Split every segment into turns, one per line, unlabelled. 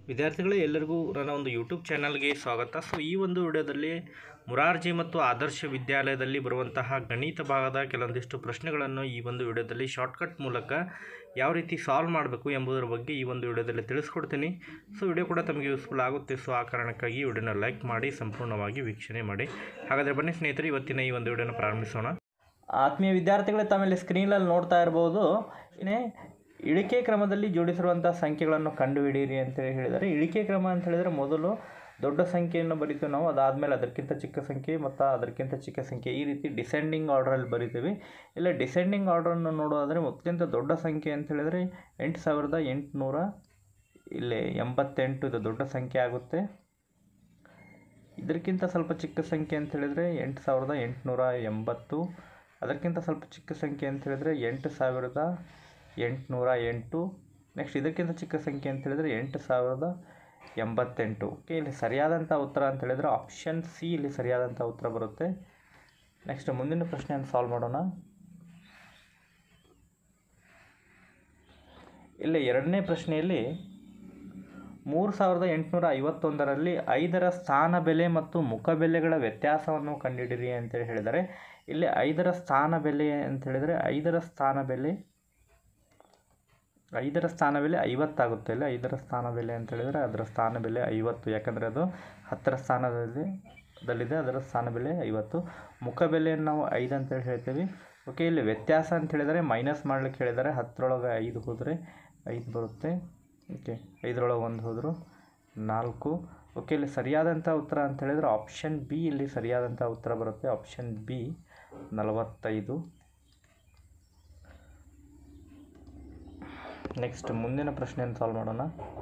ವಿದ್ಯಾರ್ಥಿಗಳೇ ಎಲ್ಲರಿಗೂ ನನ್ನ ಒಂದು ಯೂಟ್ಯೂಬ್ ಚಾನಲ್ಗೆ ಸ್ವಾಗತ ಸೊ ಈ ಒಂದು ವಿಡಿಯೋದಲ್ಲಿ ಮುರಾರ್ಜಿ ಮತ್ತು ಆದರ್ಶ ವಿದ್ಯಾಲಯದಲ್ಲಿ ಬರುವಂತಹ ಗಣಿತ ಭಾಗದ ಕೆಲವೊಂದಿಷ್ಟು ಪ್ರಶ್ನೆಗಳನ್ನು ಈ ಒಂದು ವಿಡಿಯೋದಲ್ಲಿ ಶಾರ್ಟ್ಕಟ್ ಮೂಲಕ ಯಾವ ರೀತಿ ಸಾಲ್ವ್ ಮಾಡಬೇಕು ಎಂಬುದರ ಬಗ್ಗೆ ಈ ಒಂದು ವಿಡಿಯೋದಲ್ಲಿ ತಿಳಿಸ್ಕೊಡ್ತೀನಿ ಸೊ ವಿಡಿಯೋ ಕೂಡ ತಮಗೆ ಯೂಸ್ಫುಲ್ ಆಗುತ್ತೆ ಸೊ ಆ ಕಾರಣಕ್ಕಾಗಿ ವಿಡಿಯೋನ ಲೈಕ್ ಮಾಡಿ ಸಂಪೂರ್ಣವಾಗಿ ವೀಕ್ಷಣೆ ಮಾಡಿ ಹಾಗಾದರೆ ಬನ್ನಿ ಸ್ನೇಹಿತರೆ ಇವತ್ತಿನ ಈ ಒಂದು ವಿಡಿಯೋನ ಪ್ರಾರಂಭಿಸೋಣ ಆತ್ಮೀಯ ವಿದ್ಯಾರ್ಥಿಗಳೇ ತಾವೆಲ್ಲ ಸ್ಕ್ರೀನಲ್ಲಿ ನೋಡ್ತಾ ಇರ್ಬೋದು ಇನ್ನೇ ಇಳಿಕೆ ಕ್ರಮದಲ್ಲಿ ಜೋಡಿಸಿರುವಂಥ ಸಂಖ್ಯೆಗಳನ್ನು ಕಂಡುಹಿಡಿಯಿರಿ ಅಂತೇಳಿ ಹೇಳಿದ್ದಾರೆ ಇಳಿಕೆ ಕ್ರಮ ಅಂತ ಹೇಳಿದರೆ ಮೊದಲು ದೊಡ್ಡ ಸಂಖ್ಯೆಯನ್ನು ಬರಿತೀವಿ ನಾವು ಅದಾದಮೇಲೆ ಅದಕ್ಕಿಂತ ಚಿಕ್ಕ ಸಂಖ್ಯೆ ಮತ್ತು ಅದಕ್ಕಿಂತ ಚಿಕ್ಕ ಸಂಖ್ಯೆ ಈ ರೀತಿ ಡಿಸೆಂಡಿಂಗ್ ಆರ್ಡ್ರಲ್ಲಿ ಬರಿತೀವಿ ಇಲ್ಲ ಡಿಸೆಂಡಿಂಗ್ ಆರ್ಡ್ರನ್ನು ನೋಡೋದಾದರೆ ಅತ್ಯಂತ ದೊಡ್ಡ ಸಂಖ್ಯೆ ಅಂತ ಹೇಳಿದರೆ ಎಂಟು ಸಾವಿರದ ಎಂಟುನೂರ ಇಲ್ಲಿ ಎಂಬತ್ತೆಂಟು ಇದು ದೊಡ್ಡ ಸಂಖ್ಯೆ ಆಗುತ್ತೆ ಇದಕ್ಕಿಂತ ಸ್ವಲ್ಪ ಚಿಕ್ಕ ಸಂಖ್ಯೆ ಅಂತ ಹೇಳಿದರೆ ಎಂಟು ಸಾವಿರದ ಎಂಟುನೂರ ಎಂಬತ್ತು ಅದಕ್ಕಿಂತ ಸ್ವಲ್ಪ ಚಿಕ್ಕ ಸಂಖ್ಯೆ ಅಂತ ಹೇಳಿದರೆ ಎಂಟು ಸಾವಿರದ ಎಂಟುನೂರ ಎಂಟು ನೆಕ್ಸ್ಟ್ ಇದಕ್ಕಿಂತ ಚಿಕ್ಕ ಸಂಖ್ಯೆ ಅಂತ ಹೇಳಿದರೆ ಎಂಟು ಸಾವಿರದ ಎಂಬತ್ತೆಂಟು ಓಕೆ ಇಲ್ಲಿ ಸರಿಯಾದಂಥ ಉತ್ತರ ಅಂತ ಹೇಳಿದರೆ ಆಪ್ಷನ್ ಸಿ ಇಲ್ಲಿ ಸರಿಯಾದಂಥ ಉತ್ತರ ಬರುತ್ತೆ ನೆಕ್ಸ್ಟ್ ಮುಂದಿನ ಪ್ರಶ್ನೆಯನ್ನು ಸಾಲ್ವ್ ಮಾಡೋಣ ಇಲ್ಲಿ ಎರಡನೇ ಪ್ರಶ್ನೆಯಲ್ಲಿ ಮೂರು ಸಾವಿರದ ಎಂಟುನೂರ ಐವತ್ತೊಂದರಲ್ಲಿ ಐದರ ಸ್ಥಾನ ಬೆಲೆ ಮತ್ತು ಮುಖ ಬೆಲೆಗಳ ವ್ಯತ್ಯಾಸವನ್ನು ಕಂಡುಹಿಡಿರಿ ಅಂತೇಳಿ ಹೇಳಿದ್ದಾರೆ ಇಲ್ಲಿ ಐದರ ಸ್ಥಾನ ಬೆಲೆ ಅಂತ ಹೇಳಿದರೆ ಐದರ ಸ್ಥಾನ ಬೆಲೆ ಐದರ ಸ್ಥಾನ ಬೆಲೆ ಐವತ್ತಾಗುತ್ತೆ ಇಲ್ಲ ಐದರ ಸ್ಥಾನ ಬೆಲೆ ಅಂತ ಹೇಳಿದರೆ ಅದರ ಸ್ಥಾನ ಬೆಲೆ ಐವತ್ತು ಯಾಕಂದರೆ ಅದು ಹತ್ತರ ಸ್ಥಾನದಲ್ಲಿ ದಲ್ಲಿದೆ ಅದರ ಸ್ಥಾನ ಬೆಲೆ ಐವತ್ತು ಮುಖ ಬೆಲೆಯನ್ನು ನಾವು ಐದು ಅಂತೇಳಿ ಹೇಳ್ತೀವಿ ಓಕೆ ಇಲ್ಲಿ ವ್ಯತ್ಯಾಸ ಅಂತ ಹೇಳಿದರೆ ಮೈನಸ್ ಮಾಡ್ಲಿಕ್ಕೆ ಹೇಳಿದ್ದಾರೆ ಹತ್ತರೊಳಗೆ ಐದು ಹೋದರೆ ಐದು ಬರುತ್ತೆ ಓಕೆ ಐದರೊಳಗೆ ಒಂದು ಹೋದರು ನಾಲ್ಕು ಓಕೆ ಇಲ್ಲಿ ಸರಿಯಾದಂಥ ಉತ್ತರ ಅಂತ ಹೇಳಿದರೆ ಆಪ್ಷನ್ ಬಿ ಇಲ್ಲಿ ಸರಿಯಾದಂಥ ಉತ್ತರ ಬರುತ್ತೆ ಆಪ್ಷನ್ ಬಿ ನಲವತ್ತೈದು ನೆಕ್ಸ್ಟ್ ಮುಂದಿನ ಪ್ರಶ್ನೆಯನ್ನು ಸಾಲ್ವ್ ಮಾಡೋಣ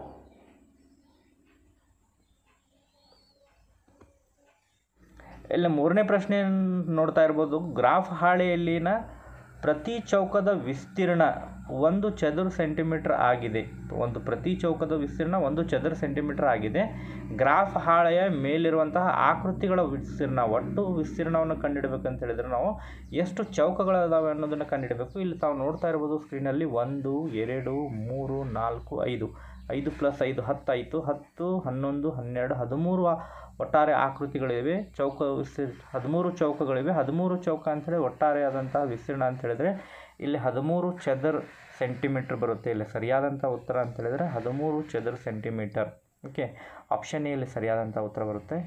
ಇಲ್ಲಿ ಮೂರನೇ ಪ್ರಶ್ನೆ ನೋಡ್ತಾ ಇರ್ಬೋದು ಗ್ರಾಫ್ ಹಾಳೆಯಲ್ಲಿನ ಪ್ರತಿ ಚೌಕದ ವಿಸ್ತೀರ್ಣ ಒಂದು ಚದುರ ಸೆಂಟಿಮೀಟರ್ ಆಗಿದೆ ಒಂದು ಪ್ರತಿ ಚೌಕದ ವಿಸ್ತೀರ್ಣ ಒಂದು ಚದುರ ಸೆಂಟಿಮೀಟರ್ ಆಗಿದೆ ಗ್ರಾಫ್ ಹಾಳೆಯ ಮೇಲಿರುವಂತಹ ಆಕೃತಿಗಳ ವಿಸ್ತೀರ್ಣ ಒಟ್ಟು ವಿಸ್ತೀರ್ಣವನ್ನು ಕಂಡುಹಿಡಬೇಕಂತ ಹೇಳಿದರೆ ನಾವು ಎಷ್ಟು ಚೌಕಗಳಿದಾವೆ ಅನ್ನೋದನ್ನು ಕಂಡುಹಿಡಬೇಕು ಇಲ್ಲಿ ತಾವು ನೋಡ್ತಾ ಇರ್ಬೋದು ಸ್ಕ್ರೀನಲ್ಲಿ ಒಂದು ಎರಡು ಮೂರು ನಾಲ್ಕು ಐದು ಐದು ಪ್ಲಸ್ ಐದು ಹತ್ತು ಆಯಿತು ಹತ್ತು ಹನ್ನೊಂದು ಹನ್ನೆರಡು ಹದಿಮೂರು ಒಟ್ಟಾರೆ ಆಕೃತಿಗಳಿವೆ ಚೌಕ ವಿಸ್ತೀರ್ ಹದಿಮೂರು ಚೌಕಗಳಿವೆ ಹದಿಮೂರು ಚೌಕ ಅಂಥೇಳಿ ಒಟ್ಟಾರೆಯಾದಂತಹ ವಿಸ್ತೀರ್ಣ ಅಂತ ಹೇಳಿದರೆ ಇಲ್ಲಿ ಹದಿಮೂರು ಚದರ್ ಸೆಂಟಿಮೀಟ್ರ್ ಬರುತ್ತೆ ಇಲ್ಲಿ ಸರಿಯಾದಂಥ ಉತ್ತರ ಅಂತ ಹೇಳಿದರೆ ಹದಿಮೂರು ಚದರ್ ಸೆಂಟಿಮೀಟರ್ ಓಕೆ ಆಪ್ಷನ್ ಎ ಇಲ್ಲಿ ಸರಿಯಾದಂಥ ಉತ್ತರ ಬರುತ್ತೆ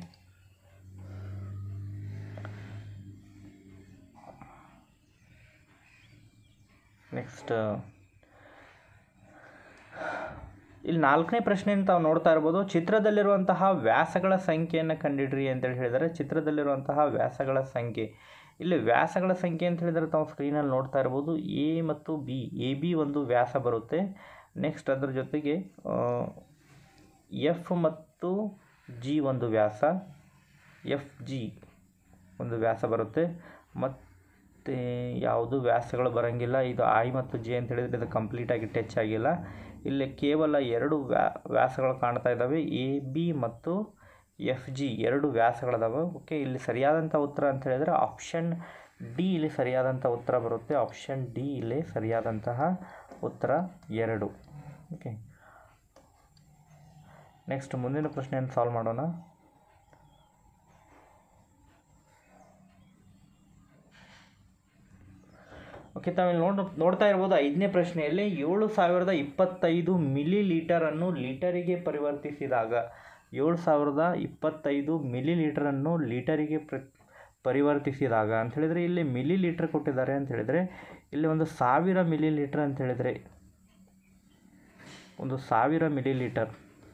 ನೆಕ್ಸ್ಟ್ ಇಲ್ಲಿ ನಾಲ್ಕನೇ ಪ್ರಶ್ನೆಯನ್ನು ತಾವು ನೋಡ್ತಾ ಇರ್ಬೋದು ಚಿತ್ರದಲ್ಲಿರುವಂತಹ ವ್ಯಾಸಗಳ ಸಂಖ್ಯೆಯನ್ನು ಕಂಡಿಡ್ರಿ ಅಂತೇಳಿ ಹೇಳಿದರೆ ಚಿತ್ರದಲ್ಲಿರುವಂತಹ ವ್ಯಾಸಗಳ ಸಂಖ್ಯೆ ಇಲ್ಲಿ ವ್ಯಾಸಗಳ ಸಂಖ್ಯೆ ಅಂತ ಹೇಳಿದರೆ ತಾವು ಸ್ಕ್ರೀನಲ್ಲಿ ನೋಡ್ತಾ ಇರ್ಬೋದು ಎ ಮತ್ತು ಬಿ ಎ ಬಿ ಒಂದು ವ್ಯಾಸ ಬರುತ್ತೆ ನೆಕ್ಸ್ಟ್ ಅದರ ಜೊತೆಗೆ ಎಫ್ ಮತ್ತು ಜಿ ಒಂದು ವ್ಯಾಸ ಎಫ್ ಜಿ ಒಂದು ವ್ಯಾಸ ಬರುತ್ತೆ ಮತ್ತು ಯಾವುದು ವ್ಯಾಸಗಳು ಬರೋಂಗಿಲ್ಲ ಇದು ಐ ಮತ್ತು ಜೆ ಅಂತ ಹೇಳಿದರೆ ಇದು ಕಂಪ್ಲೀಟಾಗಿ ಟಚ್ ಆಗಿಲ್ಲ ಇಲ್ಲಿ ಕೇವಲ ಎರಡು ವ್ಯಾ ವ್ಯಾಸಗಳು ಕಾಣ್ತಾ ಇದ್ದಾವೆ ಎ ಬಿ ಮತ್ತು ಎಫ್ ಜಿ ಎರಡು ವ್ಯಾಸಗಳಿದಾವೆ ಓಕೆ ಇಲ್ಲಿ ಸರಿಯಾದಂಥ ಉತ್ತರ ಅಂತ ಹೇಳಿದರೆ ಆಪ್ಷನ್ ಡಿ ಇಲ್ಲಿ ಸರಿಯಾದಂಥ ಉತ್ತರ ಬರುತ್ತೆ ಆಪ್ಷನ್ ಡಿ ಇಲ್ಲಿ ಸರಿಯಾದಂತಹ ಉತ್ತರ ಎರಡು ಓಕೆ ನೆಕ್ಸ್ಟ್ ಮುಂದಿನ ಪ್ರಶ್ನೆಯನ್ನು ಸಾಲ್ವ್ ಮಾಡೋಣ ಓಕೆ ತಾವಿಲ್ಲಿ ನೋಡ್ ನೋಡ್ತಾ ಇರ್ಬೋದು ಐದನೇ ಪ್ರಶ್ನೆಯಲ್ಲಿ ಏಳು ಸಾವಿರದ ಇಪ್ಪತ್ತೈದು ಮಿಲಿ ಲೀಟರನ್ನು ಲೀಟರಿಗೆ ಪರಿವರ್ತಿಸಿದಾಗ ಏಳು ಸಾವಿರದ ಇಪ್ಪತ್ತೈದು ಮಿಲಿ ಲೀಟರನ್ನು ಲೀಟರಿಗೆ ಪ್ರ ಪರಿವರ್ತಿಸಿದಾಗ ಅಂತ ಹೇಳಿದರೆ ಇಲ್ಲಿ ಮಿಲಿ ಲೀಟ್ರ್ ಕೊಟ್ಟಿದ್ದಾರೆ ಅಂತ ಹೇಳಿದರೆ ಇಲ್ಲಿ ಒಂದು ಸಾವಿರ ಮಿಲಿ ಲೀಟ್ರ್ ಅಂತ ಹೇಳಿದರೆ ಒಂದು ಸಾವಿರ ಮಿಲಿ ಲೀಟರ್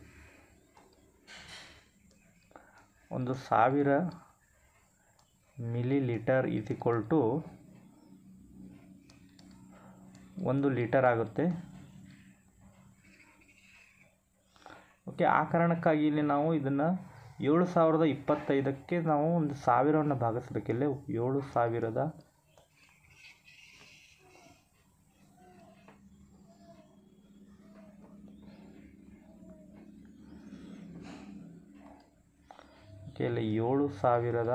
ಒಂದು ಸಾವಿರ millilitre is equal to ಒಂದು ಲೀಟರ್ ಆಗುತ್ತೆ ಓಕೆ ಆ ಕಾರಣಕ್ಕಾಗಿ ಇಲ್ಲಿ ನಾವು ಇದನ್ನು ಏಳು ಸಾವಿರದ ಇಪ್ಪತ್ತೈದಕ್ಕೆ ನಾವು ಒಂದು ಸಾವಿರವನ್ನು ಭಾಗಿಸ್ಬೇಕಿಲ್ಲ ಏಳು ಸಾವಿರದ ಓಕೆ ಇಲ್ಲಿ ಏಳು ಸಾವಿರದ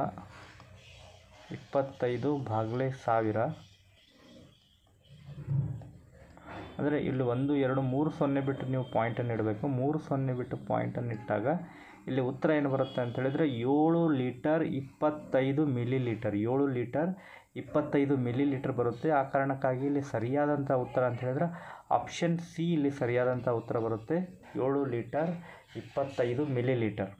ಇಪ್ಪತ್ತೈದು ಭಾಗಲೇ ಸಾವಿರ ಅಂದರೆ ಇಲ್ಲಿ ಒಂದು ಎರಡು ಮೂರು ಸೊನ್ನೆ ಬಿಟ್ಟು ನೀವು ಪಾಯಿಂಟನ್ನು ಇಡಬೇಕು ಮೂರು ಸೊನ್ನೆ ಬಿಟ್ಟು ಪಾಯಿಂಟನ್ನು ಇಟ್ಟಾಗ ಇಲ್ಲಿ ಉತ್ತರ ಏನು ಬರುತ್ತೆ ಅಂತ ಹೇಳಿದರೆ ಏಳು ಲೀಟರ್ ಇಪ್ಪತ್ತೈದು ಮಿಲಿ ಲೀಟರ್ ಏಳು ಲೀಟರ್ ಇಪ್ಪತ್ತೈದು ಮಿಲಿ ಲೀಟರ್ ಬರುತ್ತೆ ಆ ಕಾರಣಕ್ಕಾಗಿ ಇಲ್ಲಿ ಸರಿಯಾದಂಥ ಉತ್ತರ ಅಂತ ಹೇಳಿದ್ರೆ ಆಪ್ಷನ್ ಸಿ ಇಲ್ಲಿ ಸರಿಯಾದಂಥ ಉತ್ತರ ಬರುತ್ತೆ ಏಳು ಲೀಟರ್ ಇಪ್ಪತ್ತೈದು ಮಿಲಿ ಲೀಟರ್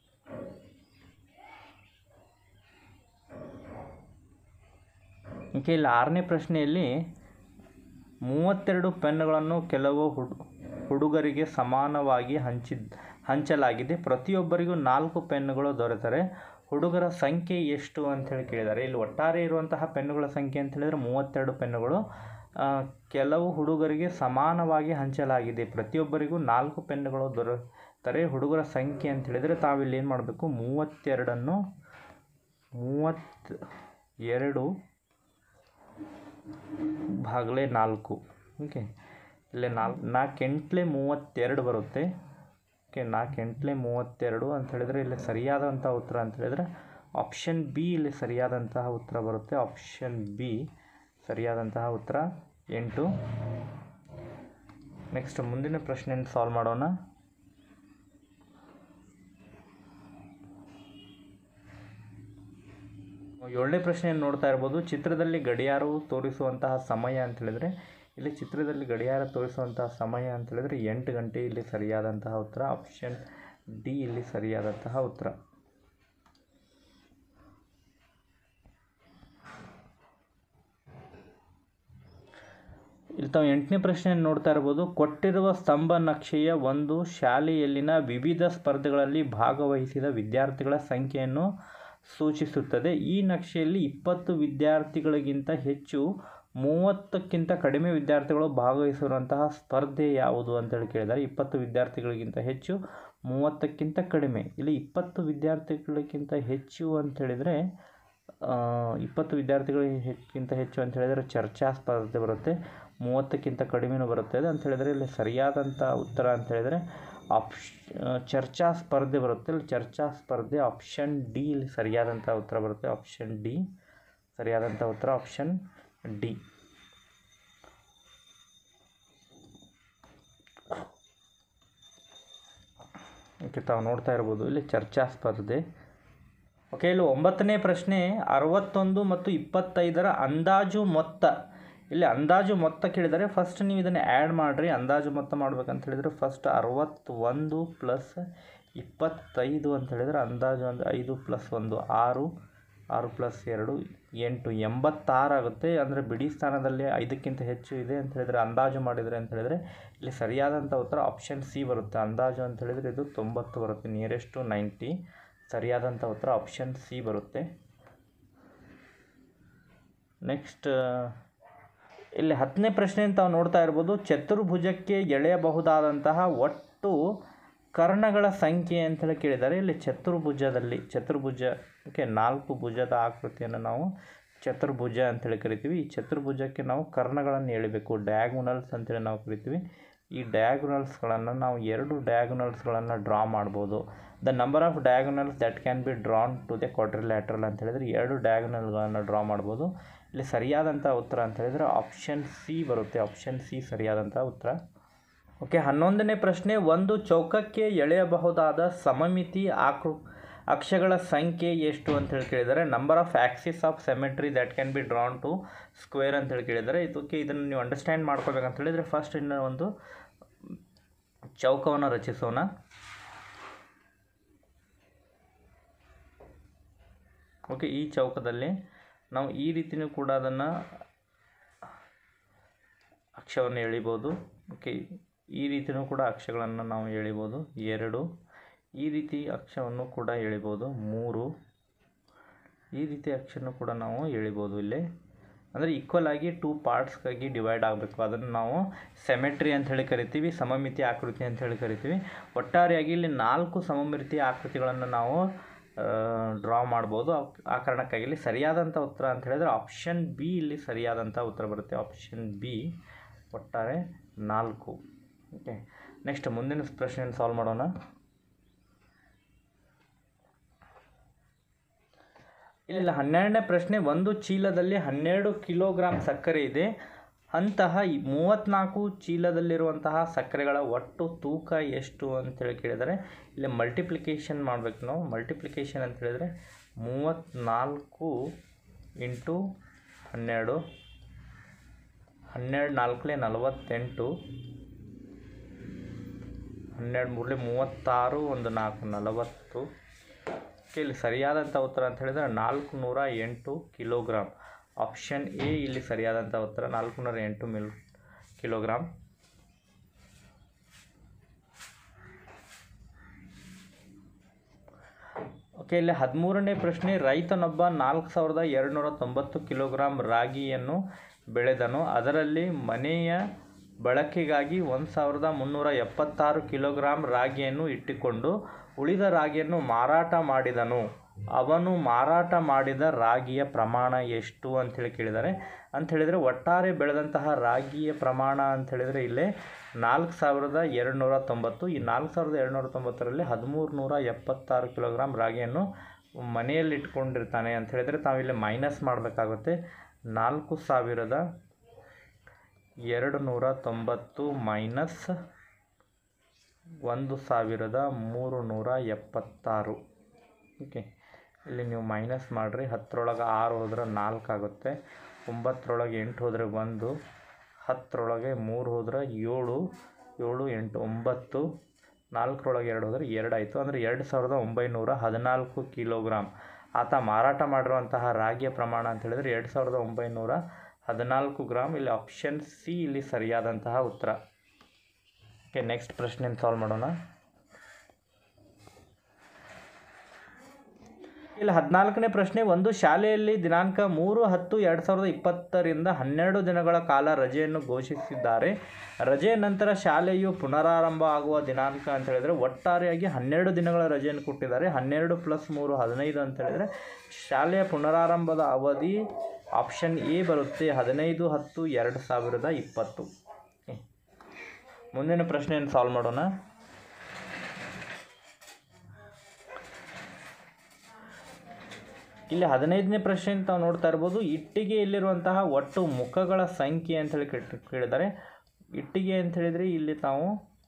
ಓಕೆ ಇಲ್ಲಿ ಆರನೇ ಪ್ರಶ್ನೆಯಲ್ಲಿ ಮೂವತ್ತೆರಡು ಪೆನ್ನುಗಳನ್ನು ಕೆಲವು ಹುಡು ಹುಡುಗರಿಗೆ ಸಮಾನವಾಗಿ ಹಂಚಿದ್ ಹಂಚಲಾಗಿದೆ ಪ್ರತಿಯೊಬ್ಬರಿಗೂ ನಾಲ್ಕು ಪೆನ್ನುಗಳು ದೊರೆತರೆ ಹುಡುಗರ ಸಂಖ್ಯೆ ಎಷ್ಟು ಅಂತೇಳಿ ಕೇಳಿದ್ದಾರೆ ಇಲ್ಲಿ ಒಟ್ಟಾರೆ ಇರುವಂತಹ ಪೆನ್ನುಗಳ ಸಂಖ್ಯೆ ಅಂತ ಹೇಳಿದರೆ ಮೂವತ್ತೆರಡು ಪೆನ್ನುಗಳು ಆ, ಕೆಲವು ಹುಡುಗರಿಗೆ ಸಮಾನವಾಗಿ ಹಂಚಲಾಗಿದೆ ಪ್ರತಿಯೊಬ್ಬರಿಗೂ ನಾಲ್ಕು ಪೆನ್ನುಗಳು ದೊರೆತರೆ ಹುಡುಗರ ಸಂಖ್ಯೆ ಅಂತ ಹೇಳಿದರೆ ತಾವಿಲ್ಲಿ ಏನು ಮಾಡಬೇಕು ಮೂವತ್ತೆರಡನ್ನು ಮೂವತ್ತ ಎರಡು ಭಾಗಲೇ ನಾಲ್ಕು ಓಕೆ ಇಲ್ಲೇ ನಾಲ್ಕು ನಾಲ್ಕು ಎಂಟ್ಲೆ ಮೂವತ್ತೆರಡು ಬರುತ್ತೆ ಓಕೆ ನಾಲ್ಕು ಎಂಟ್ಲೆ ಮೂವತ್ತೆರಡು ಅಂತ ಹೇಳಿದರೆ ಇಲ್ಲಿ ಸರಿಯಾದಂಥ ಉತ್ತರ ಅಂತ ಹೇಳಿದರೆ ಆಪ್ಷನ್ ಬಿ ಇಲ್ಲಿ ಸರಿಯಾದಂತಹ ಉತ್ತರ ಬರುತ್ತೆ ಆಪ್ಷನ್ ಬಿ ಸರಿಯಾದಂತಹ ಉತ್ತರ ಎಂಟು ನೆಕ್ಸ್ಟ್ ಮುಂದಿನ ಪ್ರಶ್ನೆಯನ್ನು ಸಾಲ್ವ್ ಮಾಡೋಣ ಏಳನೇ ಪ್ರಶ್ನೆಯನ್ನು ನೋಡ್ತಾ ಇರ್ಬೋದು ಚಿತ್ರದಲ್ಲಿ ಗಡಿಯಾರವು ತೋರಿಸುವಂತಹ ಸಮಯ ಅಂತ ಹೇಳಿದರೆ ಇಲ್ಲಿ ಚಿತ್ರದಲ್ಲಿ ಗಡಿಯಾರ ತೋರಿಸುವಂತಹ ಸಮಯ ಅಂತ ಹೇಳಿದರೆ ಎಂಟು ಗಂಟೆ ಇಲ್ಲಿ ಸರಿಯಾದಂತಹ ಉತ್ತರ ಆಪ್ಷನ್ ಡಿ ಇಲ್ಲಿ ಸರಿಯಾದಂತಹ ಉತ್ತರ ಇಲ್ಲಿ ತಾವು ಎಂಟನೇ ಪ್ರಶ್ನೆಯನ್ನು ನೋಡ್ತಾ ಇರ್ಬೋದು ಕೊಟ್ಟಿರುವ ಸ್ತಂಭ ನಕ್ಷೆಯ ಒಂದು ಶಾಲೆಯಲ್ಲಿನ ವಿವಿಧ ಸ್ಪರ್ಧೆಗಳಲ್ಲಿ ಭಾಗವಹಿಸಿದ ವಿದ್ಯಾರ್ಥಿಗಳ ಸಂಖ್ಯೆಯನ್ನು ಸೂಚಿಸುತ್ತದೆ ಈ ನಕ್ಷೆಯಲ್ಲಿ ಇಪ್ಪತ್ತು ವಿದ್ಯಾರ್ಥಿಗಳಿಗಿಂತ ಹೆಚ್ಚು ಮೂವತ್ತಕ್ಕಿಂತ ಕಡಿಮೆ ವಿದ್ಯಾರ್ಥಿಗಳು ಭಾಗವಹಿಸಿರುವಂತಹ ಸ್ಪರ್ಧೆ ಯಾವುದು ಅಂತೇಳಿ ಕೇಳಿದ್ದಾರೆ ಇಪ್ಪತ್ತು ವಿದ್ಯಾರ್ಥಿಗಳಿಗಿಂತ ಹೆಚ್ಚು ಮೂವತ್ತಕ್ಕಿಂತ ಕಡಿಮೆ ಇಲ್ಲಿ ಇಪ್ಪತ್ತು ವಿದ್ಯಾರ್ಥಿಗಳಿಗಿಂತ ಹೆಚ್ಚು ಅಂತ ಹೇಳಿದರೆ ಇಪ್ಪತ್ತು ವಿದ್ಯಾರ್ಥಿಗಳಿಗಿಂತ ಹೆಚ್ಚು ಅಂತ ಹೇಳಿದರೆ ಚರ್ಚಾ ಸ್ಪರ್ಧೆ ಬರುತ್ತೆ ಮೂವತ್ತಕ್ಕಿಂತ ಕಡಿಮೆನೂ ಬರುತ್ತೆ ಅದು ಅಂತ ಹೇಳಿದರೆ ಇಲ್ಲಿ ಸರಿಯಾದಂಥ ಉತ್ತರ ಅಂತ ಹೇಳಿದರೆ ಆಪ್ಷ್ ಚರ್ಚಾ ಸ್ಪರ್ಧೆ ಬರುತ್ತೆ ಇಲ್ಲಿ ಚರ್ಚಾ ಸ್ಪರ್ಧೆ ಆಪ್ಷನ್ ಡಿ ಇಲ್ಲಿ ಸರಿಯಾದಂಥ ಉತ್ತರ ಬರುತ್ತೆ ಆಪ್ಷನ್ ಡಿ ಸರಿಯಾದಂಥ ಉತ್ತರ ಆಪ್ಷನ್ ಡಿ ಓಕೆ ತಾವು ನೋಡ್ತಾ ಇರ್ಬೋದು ಇಲ್ಲಿ ಚರ್ಚಾ ಸ್ಪರ್ಧೆ ಓಕೆ ಇಲ್ಲಿ ಒಂಬತ್ತನೇ ಪ್ರಶ್ನೆ ಅರವತ್ತೊಂದು ಮತ್ತು ಇಪ್ಪತ್ತೈದರ ಅಂದಾಜು ಮೊತ್ತ ಇಲ್ಲಿ ಅಂದಾಜು ಮೊತ್ತ ಕೇಳಿದರೆ ಫಸ್ಟ್ ನೀವು ಇದನ್ನು ಆ್ಯಡ್ ಮಾಡಿರಿ ಅಂದಾಜು ಮೊತ್ತ ಮಾಡ್ಬೇಕಂತ ಹೇಳಿದರೆ ಫಸ್ಟ್ ಅರವತ್ತೊಂದು ಪ್ಲಸ್ ಇಪ್ಪತ್ತೈದು ಅಂತ ಹೇಳಿದರೆ ಅಂದಾಜು ಒಂದು ಐದು ಪ್ಲಸ್ ಒಂದು ಆರು ಆರು ಪ್ಲಸ್ ಎರಡು ಎಂಟು ಎಂಬತ್ತಾರು ಆಗುತ್ತೆ ಅಂದರೆ ಬಿಡಿ ಸ್ಥಾನದಲ್ಲಿ ಐದಕ್ಕಿಂತ ಹೆಚ್ಚು ಇದೆ ಅಂತ ಹೇಳಿದರೆ ಅಂದಾಜು ಮಾಡಿದರೆ ಅಂತ ಹೇಳಿದರೆ ಇಲ್ಲಿ ಸರಿಯಾದಂಥ ಉತ್ತರ ಆಪ್ಷನ್ ಸಿ ಬರುತ್ತೆ ಅಂದಾಜು ಅಂತ ಹೇಳಿದರೆ ಇದು ತೊಂಬತ್ತು ಬರುತ್ತೆ ನಿಯರೆಸ್ಟು ನೈಂಟಿ ಸರಿಯಾದಂಥ ಉತ್ತರ ಆಪ್ಷನ್ ಸಿ ಬರುತ್ತೆ ನೆಕ್ಸ್ಟ್ ಇಲ್ಲಿ ಹತ್ತನೇ ಪ್ರಶ್ನೆ ತಾವು ನೋಡ್ತಾ ಇರ್ಬೋದು ಚತುರ್ಭುಜಕ್ಕೆ ಎಳೆಯಬಹುದಾದಂತಹ ಒಟ್ಟು ಕರ್ಣಗಳ ಸಂಖ್ಯೆ ಅಂತೇಳಿ ಕೇಳಿದ್ದಾರೆ ಇಲ್ಲಿ ಚತುರ್ಭುಜದಲ್ಲಿ ಚತುರ್ಭುಜಕ್ಕೆ ನಾಲ್ಕು ಭುಜದ ಆಕೃತಿಯನ್ನು ನಾವು ಚತುರ್ಭುಜ ಅಂತೇಳಿ ಕರಿತೀವಿ ಈ ಚತುರ್ಭುಜಕ್ಕೆ ನಾವು ಕರ್ಣಗಳನ್ನು ಎಳಿಬೇಕು ಡಯಾಗ್ನಲ್ಸ್ ಅಂತೇಳಿ ನಾವು ಕರಿತೀವಿ ಈ ಡಯಾಗ್ನಲ್ಸ್ಗಳನ್ನು ನಾವು ಎರಡು ಡಯಾಗ್ನಲ್ಸ್ಗಳನ್ನು ಡ್ರಾ ಮಾಡ್ಬೋದು the number of diagonals that can be drawn to the quadrilateral ಅಂತ ಹೇಳಿದರೆ ಎರಡು ಡಯಾಗ್ನಲ್ಗಳನ್ನು ಡ್ರಾ ಮಾಡ್ಬೋದು ಇಲ್ಲಿ ಸರಿಯಾದಂಥ ಉತ್ತರ ಅಂತ ಹೇಳಿದರೆ ಆಪ್ಷನ್ ಸಿ ಬರುತ್ತೆ ಆಪ್ಷನ್ ಸಿ ಸರಿಯಾದಂಥ ಉತ್ತರ ಓಕೆ ಹನ್ನೊಂದನೇ ಪ್ರಶ್ನೆ ಒಂದು ಚೌಕಕ್ಕೆ ಎಳೆಯಬಹುದಾದ ಸಮಮಿತಿ ಆಕೃ ಅಕ್ಷಗಳ ಸಂಖ್ಯೆ ಎಷ್ಟು ಅಂತ ಹೇಳಿ ಕೇಳಿದ್ದಾರೆ number of axis of symmetry that can be drawn to square ಅಂತ ಹೇಳಿ ಕೇಳಿದ್ದಾರೆ ಇದಕ್ಕೆ ಇದನ್ನು ನೀವು ಅಂಡರ್ಸ್ಟ್ಯಾಂಡ್ ಮಾಡ್ಕೋಬೇಕಂತ ಹೇಳಿದರೆ ಫಸ್ಟ್ ಇನ್ನು ಒಂದು ಚೌಕವನ್ನು ರಚಿಸೋಣ ಓಕೆ ಈ ಚೌಕದಲ್ಲಿ ನಾವು ಈ ರೀತಿಯೂ ಕೂಡ ಅದನ್ನು ಅಕ್ಷವನ್ನು ಎಳಿಬೋದು ಓಕೆ ಈ ರೀತಿಯೂ ಕೂಡ ಅಕ್ಷಗಳನ್ನು ನಾವು ಎಳಿಬೋದು ಎರಡು ಈ ರೀತಿ ಅಕ್ಷವನ್ನು ಕೂಡ ಎಳಿಬೋದು ಮೂರು ಈ ರೀತಿ ಅಕ್ಷನ್ನು ಕೂಡ ನಾವು ಎಳಿಬೋದು ಇಲ್ಲಿ ಅಂದರೆ ಈಕ್ವಲ್ ಆಗಿ ಟೂ ಪಾರ್ಟ್ಸ್ಗಾಗಿ ಡಿವೈಡ್ ಆಗಬೇಕು ಅದನ್ನು ನಾವು ಸೆಮೆಟ್ರಿ ಅಂತ ಹೇಳಿ ಕರಿತೀವಿ ಸಮಮಿತಿ ಆಕೃತಿ ಅಂತ ಹೇಳಿ ಕರಿತೀವಿ ಒಟ್ಟಾರೆಯಾಗಿ ಇಲ್ಲಿ ನಾಲ್ಕು ಸಮಮಿತಿ ಆಕೃತಿಗಳನ್ನು ನಾವು ಡ್ರಾ ಮಾಡ್ಬೋದು ಆ- ಆ ಕಾರಣಕ್ಕಾಗಿ ಇಲ್ಲಿ ಸರಿಯಾದಂಥ ಉತ್ತರ ಅಂತ ಹೇಳಿದರೆ ಆಪ್ಷನ್ ಬಿ ಇಲ್ಲಿ ಸರಿಯಾದಂಥ ಉತ್ತರ ಬರುತ್ತೆ ಆಪ್ಷನ್ ಬಿ ಒಟ್ಟಾರೆ ನಾಲ್ಕು ಓಕೆ ನೆಕ್ಸ್ಟ್ ಮುಂದಿನ ಪ್ರಶ್ನೆಯನ್ನು ಸಾಲ್ವ್ ಮಾಡೋಣ ಇಲ್ಲ ಹನ್ನೆರಡನೇ ಪ್ರಶ್ನೆ ಒಂದು ಚೀಲದಲ್ಲಿ ಹನ್ನೆರಡು ಕಿಲೋಗ್ರಾಮ್ ಸಕ್ಕರೆ ಇದೆ ಅಂತಹ ಈ ಮೂವತ್ತ್ನಾಲ್ಕು ಚೀಲದಲ್ಲಿರುವಂತಹ ಸಕ್ಕರೆಗಳ ಒಟ್ಟು ತೂಕ ಎಷ್ಟು ಅಂತೇಳಿ ಕೇಳಿದರೆ ಇಲ್ಲಿ ಮಲ್ಟಿಪ್ಲಿಕೇಶನ್ ಮಾಡಬೇಕು ನಾವು ಮಲ್ಟಿಪ್ಲಿಕೇಶನ್ ಅಂತ ಹೇಳಿದರೆ ಮೂವತ್ತ್ನಾಲ್ಕು ಇಂಟು ಹನ್ನೆರಡು ಹನ್ನೆರಡು ನಾಲ್ಕಲೇ ನಲವತ್ತೆಂಟು ಹನ್ನೆರಡು ಮೂರಲೇ ಮೂವತ್ತಾರು ಒಂದು ನಾಲ್ಕು ನಲವತ್ತು ಓಕೆ, ಇಲ್ಲಿ ಸರಿಯಾದಂಥ ಉತ್ತರ ಅಂತ ಹೇಳಿದರೆ ನಾಲ್ಕು ನೂರ ಎಂಟು ಕಿಲೋಗ್ರಾಮ್ ಆಪ್ಷನ್ ಎ ಇಲ್ಲಿ ಸರಿಯಾದಂಥ ಉತ್ತರ ನಾಲ್ಕು ನೂರ ಎಂಟು ಮಿಲ್ ಕಿಲೋಗ್ರಾಮ್ ಓಕೆ ಇಲ್ಲಿ ಹದಿಮೂರನೇ ಪ್ರಶ್ನೆ ರೈತನೊಬ್ಬ ನಾಲ್ಕು ಸಾವಿರದ ಎರಡುನೂರ ತೊಂಬತ್ತು ಕಿಲೋಗ್ರಾಂ ರಾಗಿಯನ್ನು ಬೆಳೆದನು ಅದರಲ್ಲಿ ಮನೆಯ ಬಳಕೆಗಾಗಿ ಒಂದು ಸಾವಿರದ ಮುನ್ನೂರ ಎಪ್ಪತ್ತಾರು ಕಿಲೋಗ್ರಾಂ ರಾಗಿಯನ್ನು ಇಟ್ಟುಕೊಂಡು ಉಳಿದ ರಾಗಿಯನ್ನು ಮಾರಾಟ ಮಾಡಿದನು ಅವನು ಮಾರಾಟ ಮಾಡಿದ ರಾಗಿಯ ಪ್ರಮಾಣ ಎಷ್ಟು ಅಂಥೇಳಿ ಕೇಳಿದ್ದಾರೆ ಅಂತ ಹೇಳಿದರೆ ಒಟ್ಟಾರೆ ಬೆಳೆದಂತಹ ರಾಗಿಯ ಪ್ರಮಾಣ ಅಂತ ಹೇಳಿದರೆ ಇಲ್ಲೇ ನಾಲ್ಕು ಸಾವಿರದ ಎರಡುನೂರ ತೊಂಬತ್ತು ಈ ನಾಲ್ಕು ಸಾವಿರದ ಎರಡುನೂರ ತೊಂಬತ್ತರಲ್ಲಿ ಹದಿಮೂರು ನೂರ ಎಪ್ಪತ್ತಾರು ಕಿಲೋಗ್ರಾಮ್ ರಾಗಿಯನ್ನು ಮನೆಯಲ್ಲಿ ಇಟ್ಕೊಂಡಿರ್ತಾನೆ ಅಂತ ಹೇಳಿದರೆ ತಾವಿಲ್ಲಿ ಮೈನಸ್ ಮಾಡಬೇಕಾಗುತ್ತೆ ನಾಲ್ಕು ಸಾವಿರದ ಎರಡು ನೂರ ತೊಂಬತ್ತು ಮೈನಸ್ ಒಂದು ಸಾವಿರದ ಮೂರು ನೂರ ಎಪ್ಪತ್ತಾರು ಓಕೆ ಇಲ್ಲಿ ನೀವು ಮೈನಸ್ ಮಾಡಿರಿ ಹತ್ತರೊಳಗೆ ಆರು ಹೋದ್ರೆ ನಾಲ್ಕು ಆಗುತ್ತೆ ಒಂಬತ್ತರೊಳಗೆ ಎಂಟು ಹೋದರೆ ಒಂದು ಹತ್ತರೊಳಗೆ ಮೂರು ಹೋದ್ರೆ ಏಳು ಏಳು ಎಂಟು ಒಂಬತ್ತು ನಾಲ್ಕರೊಳಗೆ ಎರಡು ಹೋದರೆ ಎರಡು ಆಯಿತು ಅಂದರೆ ಎರಡು ಸಾವಿರದ ಒಂಬೈನೂರ ಹದಿನಾಲ್ಕು ಕಿಲೋಗ್ರಾಮ್ ಆತ ಮಾರಾಟ ಮಾಡಿರುವಂತಹ ರಾಗಿಯ ಪ್ರಮಾಣ ಅಂತ ಹೇಳಿದರೆ ಎರಡು ಸಾವಿರದ ಒಂಬೈನೂರ ಹದಿನಾಲ್ಕು ಗ್ರಾಮ್ ಇಲ್ಲಿ ಆಪ್ಷನ್ ಸಿ ಇಲ್ಲಿ ಸರಿಯಾದಂತಹ ಉತ್ತರ ಓಕೆ ನೆಕ್ಸ್ಟ್ ಪ್ರಶ್ನೆಯನ್ನು ಸಾಲ್ವ್ ಮಾಡೋಣ ಇಲ್ಲಿ ಹದಿನಾಲ್ಕನೇ ಪ್ರಶ್ನೆ ಒಂದು ಶಾಲೆಯಲ್ಲಿ ದಿನಾಂಕ ಮೂರು ಹತ್ತು ಎರಡು ಸಾವಿರದ ಇಪ್ಪತ್ತರಿಂದ ಹನ್ನೆರಡು ದಿನಗಳ ಕಾಲ ರಜೆಯನ್ನು ಘೋಷಿಸಿದ್ದಾರೆ ರಜೆಯ ನಂತರ ಶಾಲೆಯು ಪುನರಾರಂಭ ಆಗುವ ದಿನಾಂಕ ಅಂತ ಹೇಳಿದರೆ ಒಟ್ಟಾರೆಯಾಗಿ ಹನ್ನೆರಡು ದಿನಗಳ ರಜೆಯನ್ನು ಕೊಟ್ಟಿದ್ದಾರೆ ಹನ್ನೆರಡು ಪ್ಲಸ್ ಮೂರು ಹದಿನೈದು ಅಂತ ಹೇಳಿದರೆ ಶಾಲೆಯ ಪುನರಾರಂಭದ ಅವಧಿ ಆಪ್ಷನ್ ಎ ಬರುತ್ತೆ ಹದಿನೈದು ಹತ್ತು ಎರಡು ಸಾವಿರದ ಇಪ್ಪತ್ತು Okay. ಮುಂದಿನ ಪ್ರಶ್ನೆಯನ್ನು ಸಾಲ್ವ್ ಮಾಡೋಣ ಇಲ್ಲಿ ಹದಿನೈದನೇ ಪ್ರಶ್ನೆ ತಾವು ನೋಡ್ತಾ ಇರ್ಬೋದು ಇಟ್ಟಿಗೆಯಲ್ಲಿರುವಂತಹ ಒಟ್ಟು ಮುಖಗಳ ಸಂಖ್ಯೆ ಅಂತ ಹೇಳಿ ಕೇಳ್- ಕೇಳಿದ್ದಾರೆ ಇಟ್ಟಿಗೆ ಅಂತ ಹೇಳಿದರೆ ಇಲ್ಲಿ ತಾವು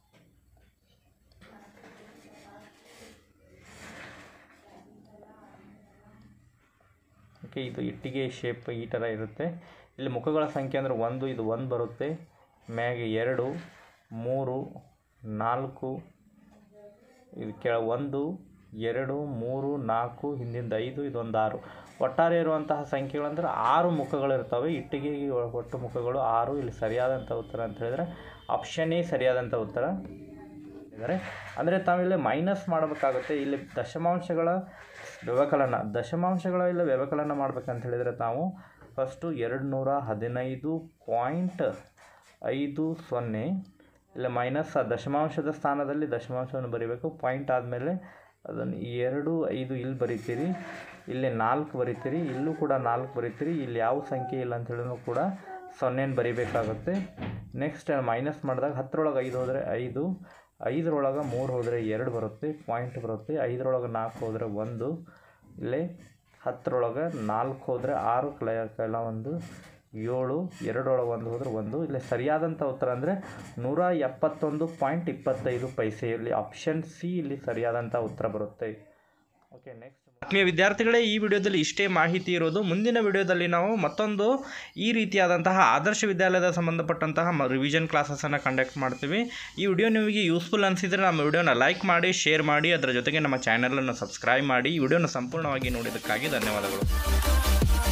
ಓಕೆ ಇದು ಇಟ್ಟಿಗೆ ಶೇಪ್ ಈ ಥರ ಇರುತ್ತೆ ಇಲ್ಲಿ ಮುಖಗಳ ಸಂಖ್ಯೆ ಅಂದರೆ ಒಂದು ಇದು ಒಂದು ಬರುತ್ತೆ ಮ್ಯಾಗೆ ಎರಡು ಮೂರು ನಾಲ್ಕು ಇದು ಕೆಳ ಒಂದು ಎರಡು ಮೂರು ನಾಲ್ಕು ಹಿಂದಿಂದ ಐದು ಇದೊಂದು ಆರು ಒಟ್ಟಾರೆ ಇರುವಂತಹ ಸಂಖ್ಯೆಗಳಂದ್ರೆ ಆರು ಮುಖಗಳಿರ್ತವೆ ಇಟ್ಟಿಗೆಗೆ ಒಟ್ಟು ಮುಖಗಳು ಆರು ಇಲ್ಲಿ ಸರಿಯಾದಂಥ ಉತ್ತರ ಅಂತ ಹೇಳಿದರೆ ಆಪ್ಷನ್ ಎ ಸರಿಯಾದಂಥ ಉತ್ತರ ಇದ್ದಾರೆ ಅಂದರೆ ತಾವಿಲ್ಲಿ ಮೈನಸ್ ಮಾಡಬೇಕಾಗುತ್ತೆ ಇಲ್ಲಿ ದಶಮಾಂಶಗಳ ವ್ಯವಕಲನ ದಶಮಾಂಶಗಳ ಇಲ್ಲ ವ್ಯವಕಲನ ಮಾಡ್ಬೇಕಂತ ಹೇಳಿದರೆ ತಾವು ಫಸ್ಟು ಎರಡು ನೂರ ಹದಿನೈದು ಪಾಯಿಂಟ್ ಐದು ಸೊನ್ನೆ ಇಲ್ಲ ಮೈನಸ್ ಆ ದಶಮಾಂಶದ ಸ್ಥಾನದಲ್ಲಿ ದಶಮಾಂಶವನ್ನು ಬರೀಬೇಕು ಪಾಯಿಂಟ್ ಆದಮೇಲೆ ಅದನ್ನು ಎರಡು ಐದು ಇಲ್ಲಿ ಬರಿತೀರಿ ಇಲ್ಲಿ ನಾಲ್ಕು ಬರಿತೀರಿ ಇಲ್ಲೂ ಕೂಡ ನಾಲ್ಕು ಬರಿತೀರಿ ಇಲ್ಲಿ ಯಾವ ಸಂಖ್ಯೆ ಇಲ್ಲ ಅಂತ ಹೇಳಿದ್ರು ಕೂಡ ಸೊನ್ನೆನ ಬರಿಬೇಕಾಗುತ್ತೆ ನೆಕ್ಸ್ಟ್ ಮೈನಸ್ ಮಾಡಿದಾಗ ಹತ್ತರೊಳಗೆ ಐದು ಹೋದರೆ ಐದು ಐದರೊಳಗೆ ಮೂರು ಹೋದರೆ ಎರಡು ಬರುತ್ತೆ ಪಾಯಿಂಟ್ ಬರುತ್ತೆ ಐದರೊಳಗೆ ನಾಲ್ಕು ಹೋದರೆ ಒಂದು ಇಲ್ಲೇ ಹತ್ತರೊಳಗೆ ನಾಲ್ಕು ಹೋದರೆ ಆರು ಕೆಲ ಕೆಲ ಒಂದು ಏಳು ಎರಡರೊಳಗೆ ಒಂದು ಹೋದರೆ ಒಂದು ಇಲ್ಲಿ ಸರಿಯಾದಂಥ ಉತ್ತರ ಅಂದರೆ ನೂರ ಎಪ್ಪತ್ತೊಂದು ಪಾಯಿಂಟ್ ಇಪ್ಪತ್ತೈದು ಪೈಸೆ ಇಲ್ಲಿ ಆಪ್ಷನ್ ಸಿ ಇಲ್ಲಿ ಸರಿಯಾದಂಥ ಉತ್ತರ ಬರುತ್ತೆ ಓಕೆ ನೆಕ್ಸ್ಟ್ ಆತ್ಮೀಯ ವಿದ್ಯಾರ್ಥಿಗಳೇ ಈ ವಿಡಿಯೋದಲ್ಲಿ ಇಷ್ಟೇ ಮಾಹಿತಿ ಇರೋದು ಮುಂದಿನ ವಿಡಿಯೋದಲ್ಲಿ ನಾವು ಮತ್ತೊಂದು ಈ ರೀತಿಯಾದಂತಹ ಆದರ್ಶ ವಿದ್ಯಾಲಯದ ಸಂಬಂಧಪಟ್ಟಂತಹ ಮ ರಿವಿಷನ್ ಕ್ಲಾಸಸನ್ನು ಕಂಡಕ್ಟ್ ಮಾಡ್ತೀವಿ ಈ ವಿಡಿಯೋ ನಿಮಗೆ ಯೂಸ್ಫುಲ್ ಅನಿಸಿದರೆ ನಮ್ಮ ವಿಡಿಯೋನ ಲೈಕ್ ಮಾಡಿ ಶೇರ್ ಮಾಡಿ ಅದರ ಜೊತೆಗೆ ನಮ್ಮ ಚಾನಲನ್ನು ಸಬ್ಸ್ಕ್ರೈಬ್ ಮಾಡಿ ಈ ವಿಡಿಯೋನ ಸಂಪೂರ್ಣವಾಗಿ ನೋಡಿದ್ದಕ್ಕಾಗಿ ಧನ್ಯವಾದಗಳು